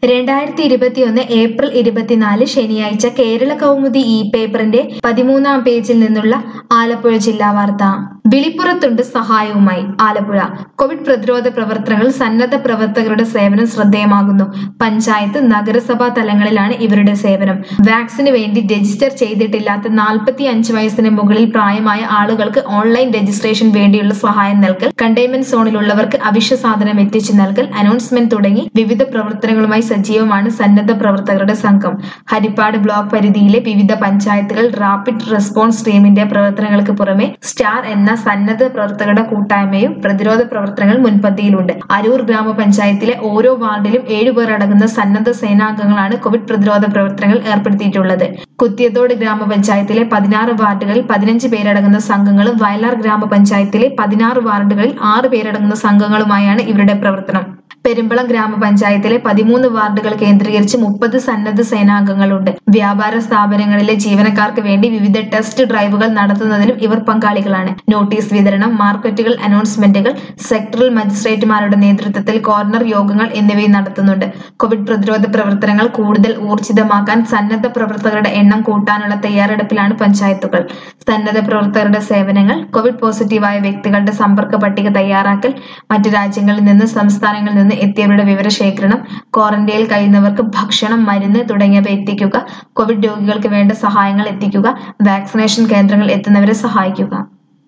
രണ്ടായിരത്തി ഇരുപത്തിയൊന്ന് ഏപ്രിൽ ഇരുപത്തിനാല് ശനിയാഴ്ച കേരള കൗമുദി ഇ പേപ്പറിന്റെ പതിമൂന്നാം പേജിൽ നിന്നുള്ള ആലപ്പുഴ ജില്ലാ വാർത്ത വിളിപ്പുറത്തുണ്ട് സഹായവുമായി ആലപ്പുഴ കോവിഡ് പ്രതിരോധ പ്രവർത്തനങ്ങൾ സന്നദ്ധ പ്രവർത്തകരുടെ സേവനം ശ്രദ്ധേയമാകുന്നു പഞ്ചായത്ത് നഗരസഭാ തലങ്ങളിലാണ് ഇവരുടെ സേവനം വാക്സിന് വേണ്ടി രജിസ്റ്റർ ചെയ്തിട്ടില്ലാത്ത നാൽപ്പത്തി അഞ്ച് വയസ്സിന് മുകളിൽ പ്രായമായ ആളുകൾക്ക് ഓൺലൈൻ രജിസ്ട്രേഷൻ വേണ്ടിയുള്ള സഹായം നൽകൽ കണ്ടെയ്ൻമെന്റ് സോണിലുള്ളവർക്ക് അവശ്യ സാധനം എത്തിച്ചു നൽകൽ അനൗൺസ്മെന്റ് തുടങ്ങി വിവിധ പ്രവർത്തനങ്ങളുമായി സജീവമാണ് സന്നദ്ധ പ്രവർത്തകരുടെ സംഘം ഹരിപ്പാട് ബ്ലോക്ക് പരിധിയിലെ വിവിധ പഞ്ചായത്തുകൾ റാപ്പിഡ് റെസ്പോൺസ് ടീമിന്റെ പ്രവർത്തനങ്ങൾക്ക് പുറമെ സ്റ്റാർ എന്ന സന്നദ്ധ പ്രവർത്തകരുടെ കൂട്ടായ്മയും പ്രതിരോധ പ്രവർത്തനങ്ങൾ മുൻപന്തിയിലുണ്ട് അരൂർ ഗ്രാമപഞ്ചായത്തിലെ ഓരോ വാർഡിലും ഏഴുപേർ അടങ്ങുന്ന സന്നദ്ധ സേനാംഗങ്ങളാണ് കോവിഡ് പ്രതിരോധ പ്രവർത്തനങ്ങൾ ഏർപ്പെടുത്തിയിട്ടുള്ളത് കുത്തിയത്തോട് ഗ്രാമപഞ്ചായത്തിലെ പതിനാറ് വാർഡുകളിൽ പതിനഞ്ച് പേരടങ്ങുന്ന സംഘങ്ങളും വയലാർ ഗ്രാമപഞ്ചായത്തിലെ പതിനാറ് വാർഡുകളിൽ ആറ് പേരടങ്ങുന്ന സംഘങ്ങളുമായാണ് ഇവരുടെ പ്രവർത്തനം പെരുമ്പളം ഗ്രാമപഞ്ചായത്തിലെ പതിമൂന്ന് വാർഡുകൾ കേന്ദ്രീകരിച്ച് മുപ്പത് സന്നദ്ധ സേനാംഗങ്ങളുണ്ട് വ്യാപാര സ്ഥാപനങ്ങളിലെ ജീവനക്കാർക്ക് വേണ്ടി വിവിധ ടെസ്റ്റ് ഡ്രൈവുകൾ നടത്തുന്നതിലും ഇവർ പങ്കാളികളാണ് നോട്ടീസ് വിതരണം മാർക്കറ്റുകൾ അനൗൺസ്മെന്റുകൾ സെക്ടറൽ മജിസ്ട്രേറ്റുമാരുടെ നേതൃത്വത്തിൽ കോർണർ യോഗങ്ങൾ എന്നിവയും നടത്തുന്നുണ്ട് കോവിഡ് പ്രതിരോധ പ്രവർത്തനങ്ങൾ കൂടുതൽ ഊർജിതമാക്കാൻ സന്നദ്ധ പ്രവർത്തകരുടെ എണ്ണം കൂട്ടാനുള്ള തയ്യാറെടുപ്പിലാണ് പഞ്ചായത്തുകൾ സന്നദ്ധ പ്രവർത്തകരുടെ സേവനങ്ങൾ കോവിഡ് പോസിറ്റീവായ വ്യക്തികളുടെ സമ്പർക്ക പട്ടിക തയ്യാറാക്കൽ മറ്റു രാജ്യങ്ങളിൽ നിന്ന് സംസ്ഥാനങ്ങളിൽ നിന്ന് എത്തിയവരുടെ വിവരശേഖരണം ക്വാറന്റൈനിൽ കഴിയുന്നവർക്ക് ഭക്ഷണം മരുന്ന് തുടങ്ങിയവ എത്തിക്കുക കോവിഡ് രോഗികൾക്ക് വേണ്ട സഹായങ്ങൾ എത്തിക്കുക വാക്സിനേഷൻ കേന്ദ്രങ്ങൾ എത്തുന്നവരെ സഹായിക്കുക